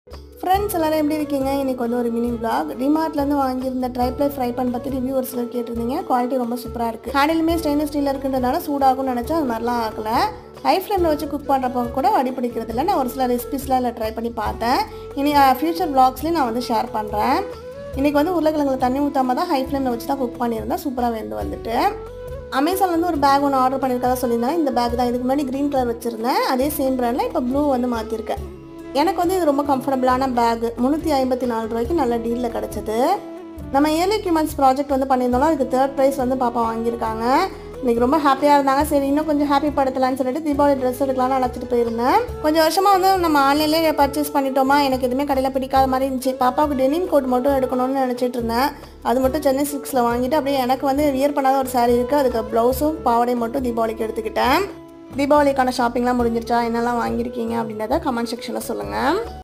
friends எல்லாரும் எப்படி இருக்கீங்க இன்னைக்கு வந்து ஒரு மினி vlog டிமார்ட்லேருந்து வாங்கியிருந்த ட்ரைப்ளை ஃப்ரை பண்ண பற்றி ரிவ்யூ ஒரு சிலர் கேட்டிருந்தீங்க குவாலிட்டி ரொம்ப சூப்பராக இருக்குது ஹேண்டிலுமே ஸ்டெயின்லெஸ் ஸ்டீலில் இருக்குன்றதுனால சூடாகும்னு நினச்சா அது மாதிரிலாம் ஆகலை ஹை ஃப்ளேமில் வச்சு குக் பண்ணுறப்போ கூட வடி பிடிக்கிறது இல்லை நான் ஒரு சில ரெசிபிஸ்லாம் இல்லை ட்ரை பண்ணி பார்த்தேன் இனி ஃபியூச்சர் vlogsலேயும் நான் வந்து ஷேர் பண்ணுறேன் இன்றைக்கி வந்து உருளைக்கிழங்குல தண்ணி ஊற்றாம தான் ஹை ஃப்ளேமில் வச்சு தான் குக் பண்ணியிருந்தேன் சூப்பராக வெந்து வந்துட்டு அமேசான்லேருந்து ஒரு பேக் ஒன்று ஆர்டர் பண்ணியிருக்கதா சொல்லியிருந்தேன் இந்த பேக் தான் இதுக்கு முன்னாடி க்ரீன் கலர் வச்சுருந்தேன் அதே சேம் பிராண்டில் இப்போ ப்ளூ வந்து மாற்றிருக்கேன் எனக்கு வந்து இது ரொம்ப கம்ஃபர்டபுளான பேக் முந்நூற்றி ஐம்பத்தி நாலு ரூபாய்க்கு நல்ல டீலில் கிடச்சிது நம்ம இயர்லி ஹியூமன்ஸ் ப்ராஜெக்ட் வந்து பண்ணியிருந்தோம் அதுக்கு தேர்ட் ப்ரைஸ் வந்து பாப்பா வாங்கியிருக்காங்க இன்னைக்கு ரொம்ப ஹாப்பியாக இருந்தாங்க சரி இன்னும் கொஞ்சம் ஹாப்பி படுத்தலாம்னு சொல்லிட்டு தீபாவளி ட்ரெஸ் எடுக்கலாம்னு அழைச்சிட்டு போயிருந்தேன் கொஞ்சம் வருஷமாக வந்து நம்ம ஆன்லைன்லேயே பர்ச்சேஸ் பண்ணிட்டோமா எனக்கு எதுவுமே கடையில் பிடிக்காத மாதிரி இருந்துச்சு பாப்பாவுக்கு டெனிம் கோட் மட்டும் எடுக்கணும்னு நினச்சிட்டு இருந்தேன் அது மட்டும் சென்னை சிக்ஸில் வாங்கிட்டு அப்படியே எனக்கு வந்து வியர் பண்ணாத ஒரு saree இருக்குது அதுக்கு ப்ளவுஸும் பாவாடையும் மட்டும் தீபாவளிக்கு எடுத்துக்கிட்டேன் தீபாவளிக்கான ஷாப்பிங்லாம் முடிஞ்சிருச்சா என்னெல்லாம் வாங்கியிருக்கீங்க அப்படின்றத கமெண்ட் செக்ஷனில் சொல்லுங்கள்